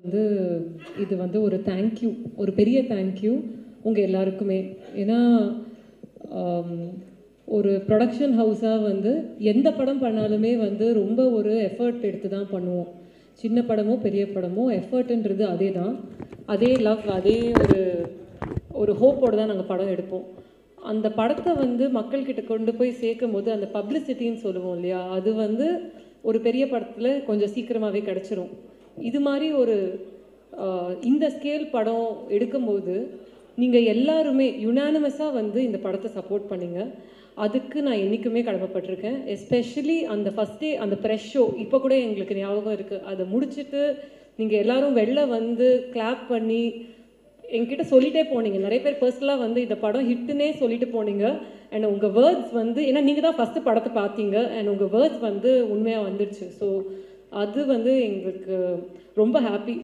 வந்து இது வந்து ஒரு தேங்க்யூ ஒரு பெரிய தேங்க்யூ உங்கள் எல்லாருக்குமே ஏன்னா ஆம், ஒரு ப்ரொடக்ஷன் ஹவுஸாக வந்து எந்த படம் பண்ணாலுமே வந்து ரொம்ப ஒரு எஃபர்ட் எடுத்து தான் பண்ணுவோம் சின்ன படமோ பெரிய படமோ எஃபர்ட்ன்றது அதே தான் அதே லவ் அதே ஒரு ஒரு ஹோப்போடு தான் நாங்கள் படம் எடுப்போம் அந்த படத்தை வந்து மக்கள்கிட்ட கொண்டு போய் சேர்க்கும் போது அந்த பப்ளிசிட்டின்னு சொல்லுவோம் இல்லையா அது வந்து ஒரு பெரிய படத்தில் கொஞ்சம் சீக்கிரமாகவே கிடச்சிரும் இது மாதிரி ஒரு ஆஹ், இந்த ஸ்கேல் படம் எடுக்கும்போது நீங்கள் எல்லாருமே யுனானிமஸாக வந்து இந்த படத்தை சப்போர்ட் பண்ணீங்க அதுக்கு நான் என்றைக்குமே கடமைப்பட்டிருக்கேன் எஸ்பெஷலி அந்த ஃபஸ்ட் டே அந்த ப்ரெஷ் ஷோ இப்போ கூட எங்களுக்கு ஞாபகம் இருக்குது அதை முடிச்சுட்டு நீங்கள் எல்லாரும் வெளில வந்து கிளாப் பண்ணி என்கிட்ட சொல்லிட்டே போனீங்க நிறைய பேர் பர்சனலாக வந்து இந்த படம் ஹிட்டுனே சொல்லிட்டு போனீங்க அண்ட் உங்கள் வேர்ட்ஸ் வந்து ஏன்னா நீங்கள் தான் ஃபஸ்ட்டு படத்தை பார்த்தீங்க அண்ட் உங்கள் வேர்ட்ஸ் வந்து உண்மையாக வந்துடுச்சு ஸோ அது வந்து எங்களுக்கு ரொம்ப ஹாப்பி